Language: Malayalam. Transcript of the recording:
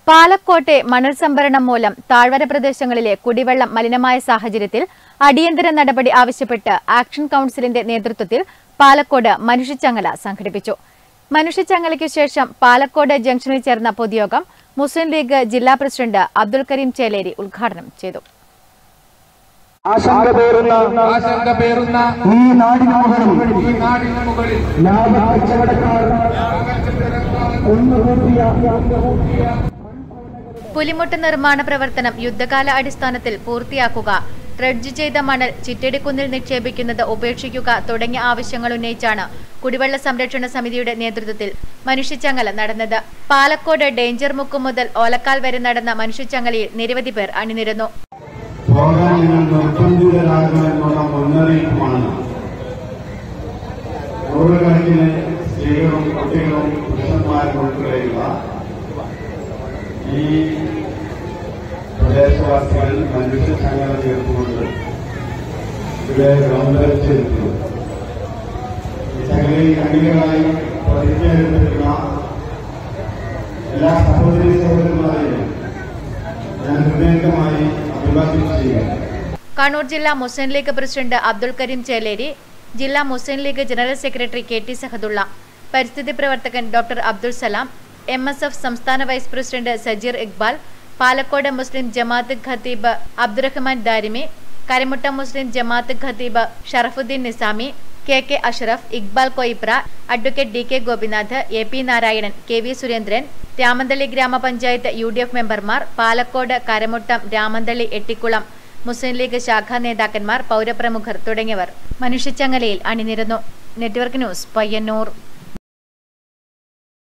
പാലക്കോട്ടെ മണൽ സംഭരണം മൂലം താഴ്വര പ്രദേശങ്ങളിലെ കുടിവെള്ളം മലിനമായ സാഹചര്യത്തിൽ അടിയന്തര നടപടി ആവശ്യപ്പെട്ട് ആക്ഷൻ കൌൺസിലിന്റെ നേതൃത്വത്തിൽ പാലക്കോട് മനുഷ്യച്ചങ്ങല സംഘടിപ്പിച്ചു മനുഷ്യച്ചങ്ങലയ്ക്കു ശേഷം പാലക്കോട് ജംഗ്ഷനിൽ ചേർന്ന പൊതുയോഗം മുസ്ലിം ലീഗ് ജില്ലാ പ്രസിഡന്റ് അബ്ദുൽ കരീം ചേലേരി ഉദ്ഘാടനം ചെയ്തു ആശങ്ക പേറുന്ന ആശങ്ക പേറുന്ന ഈ നാടിന് മുകളിൽ ഈ നാടിന് മുകളിൽ ലാഭ കച്ചവടക്കാർ ഒന്നുകൂട്ടിയ പുലിമുട്ട് നിർമ്മാണ പ്രവർത്തനം യുദ്ധകാല അടിസ്ഥാനത്തിൽ പൂർത്തിയാക്കുക ഡ്രഡ്ജ് ചെയ്ത മണൽ ചിറ്റടിക്കുന്നിൽ നിക്ഷേപിക്കുന്നത് ഉപേക്ഷിക്കുക തുടങ്ങിയ ആവശ്യങ്ങൾ ഉന്നയിച്ചാണ് കുടിവെള്ള സംരക്ഷണ സമിതിയുടെ നേതൃത്വത്തിൽ മനുഷ്യച്ചങ്ങല നടന്നത് പാലക്കോട് ഡേഞ്ചർ മുക്ക് മുതൽ ഓലക്കാൽ വരെ നടന്ന മനുഷ്യച്ചങ്ങലയിൽ നിരവധി പേർ അണിനിരന്നു പോകാൻ നിങ്ങൾ നിർബന്ധിതരാകുമെന്നുള്ള മുന്നറിയിപ്പുമാണ് നൂറുകണക്കിന് സ്ത്രീകളും കുട്ടികളും പുരുഷന്മാരും ഉൾപ്പെടെയുള്ള ഈ പ്രദേശവാസികൾ മനുഷ്യ സംഘടന ചേർത്തുകൊണ്ട് ഇവിടെ വിളംബരിച്ചിരുന്നു ഈ സംഘടനയിൽ കണ്ണികളായി പ്രതിജ്ഞയെടുത്തിരുന്ന എല്ലാ സഹോദരി സഹോദരന്മാരെയും ഞാൻ ഹൃദയംഗമായി അഭിവാദ്യം ചെയ്യുന്നു കണ്ണൂർ ജില്ലാ മുസ്ലിം ലീഗ് പ്രസിഡന്റ് അബ്ദുൽ കരീം ചേലേരി ജില്ലാ Muslim League general secretary K T Sahadulla പരിസ്ഥിതി പ്രവർത്തകൻ doctor Abdul Salam M S F സംസ്ഥാന വൈസ് പ്രസിഡന്റ് സജീർ ഇക്ബാൽ പാലക്കോട് മുസ്ലിം ജമാഅത്ത് ഖത്തീബ് അബ്ദുറഹ്മാൻ ദാരിമി കരമുട്ട മുസ്ലിം ജമാഅത്ത് ഖത്തീബ് Sharafuddin Nizami K K Ashraf Iqbal Koipra advocate D K Gopinath A P Narayanan K V Surendran Ramanthali ഗ്രാമപഞ്ചായത്ത് യു ഡി എഫ് മെമ്പർമാർ പാലക്കോട് കരമുട്ടം രാമന്തളി എട്ടിക്കുളം മുസ്ലിം ലീഗ് ശാഖാ നേതാക്കന്മാർ പൗരപ്രമുഖർ തുടങ്ങിയവർ മനുഷ്യച്ചങ്ങലയിൽ അണിനിരന്നു നെറ്റ്വർക്ക് ന്യൂസ് പയ്യന്നൂർ